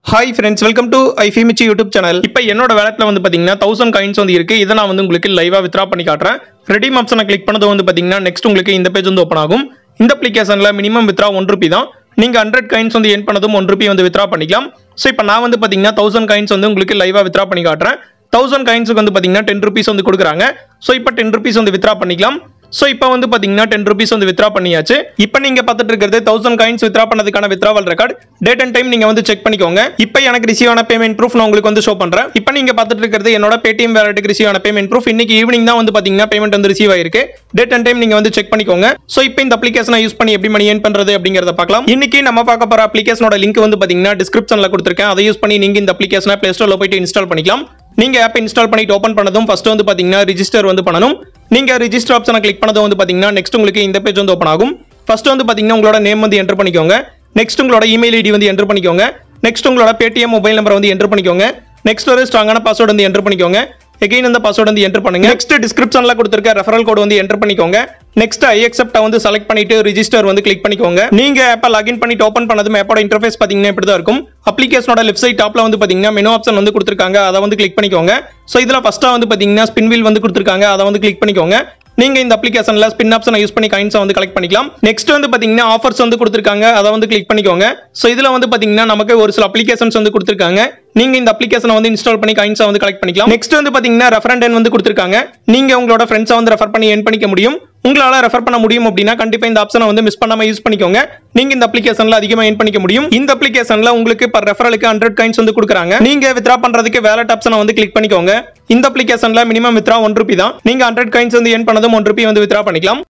hi friends welcome to ஐஃபிமிச்சி YouTube channel இப்போ என்னோட வேலட்ல வந்து பார்த்தீங்கன்னா தௌசண்ட் காயின்ஸ் வந்து இருக்கு இதை நான் வந்து உங்களுக்கு லைவாக வித்ரா பண்ணி காட்டுறேன் ரெடீம் ஆப்ஷனை கிளிக் பண்ணது வந்து பார்த்தீங்கன்னா நெக்ஸ்ட் உங்களுக்கு இந்த பேஜ் வந்து ஓப்பன் ஆகும் இந்த அப்ளிகேஷனில் மினிமம் வித்ரா ஒன் ருபி தான் நீங்கள் ஹண்ட்ரட் காயின்ஸ் வந்து என் பண்ணதும் ஒன் ருபி வந்து வித்ரா பண்ணிக்கலாம் ஸோ இப்போ நான் வந்து பார்த்தீங்கன்னா தௌசண்ட் காயின்ஸ் வந்து உங்களுக்கு லைவாக வித்ரா பண்ணி காட்டுறேன் தௌசண்ட் காயின்ஸுக்கு வந்து பார்த்தீங்கன்னா டென் ருபீஸ் வந்து கொடுக்குறாங்க ஸோ இப்போ டென் ருபீஸ் வந்து வித்ரா பண்ணிக்கலாம் ஸோ இப்போ வந்து பார்த்தீங்கன்னா டென் ருபீஸ் வந்து வித்ரா பண்ணியாச்சு இப்போ நீங்கள் பார்த்துட்டு இருக்கிறது தௌசண்ட் காயின்ஸ் வித்ரா பண்ணதுக்கான withdrawal record date and time நீங்கள் வந்து செக் பண்ணிக்கோங்க இப்போ எனக்கு ரிசீவ் ஆன பேமெண்ட் ப்ரூஃப் நான் உங்களுக்கு வந்து ஷோ பண்ணுறேன் இப்போ நீங்கள் பார்த்துட்டு இருக்கிறது என்னோட பேடிஎம் வேலட்டுக்கு ரிசீவ் ஆன பேமெண்ட் ப்ரூஃப் இன்னைக்கு ஈவினிங் தான் வந்து பார்த்தீங்கன்னா பேமெண்ட் வந்து ரிசீவ் ஆயிருக்கு டேட் அண்ட் டைம் நீங்கள் வந்து செக் பண்ணிக்கோங்க ஸோ இப்போ இந்த அப்ளிகேஷனை யூஸ் பண்ணி எப்படி மணி ஏன் பண்ணுறது அப்படிங்கிறத பார்க்கலாம் இன்னைக்கு நம்ம பார்க்க போகிற அப்ளிகேஷனோட லிங்க் வந்து பார்த்தீங்கன்னா டிஸ்கிரிப்ஷனில் கொடுத்துருக்கேன் அதை யூஸ் பண்ணி நீங்கள் இந்த அப்ளிகேஷனை ப்ளே ஸ்டோரில் போயிட்டு இன்ஸ்டால் பண்ணிக்கலாம் நீங்க ஆப் இன்ஸ்டால் பண்ணிட்டு ஓப்பன் பண்ணதும் ஃபர்ஸ்ட் வந்து பாத்தீங்கன்னா ரிஜிஸ்டர் வந்து பண்ணணும் நீங்க ரிஜிஸ்டர் ஆப்ஷனை கிளிக் பண்ணதும் வந்து பாத்தீங்கன்னா நெக்ஸ்ட் உங்களுக்கு இந்த பேஜ் வந்து ஓப்பன் ஆகும் ஃபர்ஸ்ட் வந்து பாத்தீங்கன்னா உங்களோட நேம் வந்து என்டர் பண்ணிக்கோங்க நெக்ஸ்ட் உங்களோட இமெயில் ஐடி வந்து என்டர் பண்ணிக்கோங்க நெக்ஸ்ட் உங்களோட பேடிஎம் மொபைல் நம்பர் வந்து என்டர் பண்ணிக்கோங்க நெக்ஸ்ட் ஒரு ஸ்ட்ராங்கான பாஸ்வேர்டு வந்து என்டர் பண்ணிக்கோங்க எகைன் அந்த பாஸ்வேர்டு வந்து என்டர் பண்ணுங்க நெக்ஸ்ட் டிஸ்கிரிப்ஷன்ல கொடுத்துருக்க ரெஃபரல் கோட் வந்து என்டர் பண்ணிக்கோங்க நெக்ஸ்ட் ஐ அக்செப்ட் வந்து செலக்ட் பண்ணிட்டு ரிஜிஸ்டர் வந்து கிளிக் பண்ணிக்கோங்க நீங்க ஆப்பை லாகின் பண்ணிட்டு ஓப்பன் பண்ணதும் ஆப்போட இன்டர்ஃபேஸ் பாத்தீங்கன்னா இப்படி தான் இருக்கும் அப்ளிகேஷனோட லெஃப்ட் சைட் டாப்ல வந்து பாத்தீங்கன்னா மெனு ஆப்ஷன் வந்து கொடுத்துருக்காங்க அதை வந்து கிளிக் பண்ணிக்கோங்க ஸோ இதுல ஃபர்ஸ்டா வந்து பாத்தீங்கன்னா ஸ்பின் வீல் வந்து கொடுத்துருக்காங்க அதை வந்து கிளிக் பண்ணிக்கோங்க நீங்க இந்த அப்ளிகேஷன்ல ஸ்பின் ஆப்ஷனை யூஸ் பண்ணி காயின்ஸை வந்து கலெக்ட் பண்ணிக்கலாம் நெக்ஸ்ட் வந்து பாத்தீங்கன்னா ஆஃபர்ஸ் வந்து கொடுத்துருக்காங்க அதை வந்து கிளிக் பண்ணிக்கோங்க ஸோ இதுல வந்து பாத்தீங்கன்னா நமக்கு ஒரு சில அப்ளிகேஷன்ஸ் வந்து கொடுத்துருக்காங்க நீங்க இந்த அப்ளிகேஷனை வந்து இன்ஸ்டால் பண்ணி காயின்ஸை வந்து கலெக்ட் பண்ணிக்கலாம் நெக்ஸ்ட் வந்து பாத்தீங்கன்னா ரெஃபரண்ட் வந்து கொடுத்துருக்காங்க நீங்க உங்களோட ஃப்ரெண்ட்ஸை வந்து ரெஃபர் பண்ணி என் பண்ணிக்க முடியும் உங்களால ரெஃபர் பண்ண முடியும் அப்படின்னா கண்டிப்பா இந்த ஆப்ஷனை வந்து மிஸ் பண்ணாம யூஸ் பண்ணிக்கோங்க நீங்க இந்த அப்ளிகேஷன்ல அதிகமா என் பண்ணிக்க முடியும் இந்த அப்ளிகேஷன்ல உங்களுக்கு பர் ரெஃபரலுக்கு ஹண்ட்ரட் காயின்ஸ் வந்து கொடுக்குறாங்க நீங்க வித்ரா பண்றதுக்கு வேலட் ஆப்ஷனை வந்து கிளிக் பண்ணிக்கோங்க இந்த அப்ளிகேஷன்ல மினிமம் வித்ரா ஒன் ருபி தான் நீங்க ஹண்ட்ரட் காயின்ஸ் வந்து என் பண்ணதும் ஒன் ருபி வந்து வித்ரா பண்ணிக்கலாம்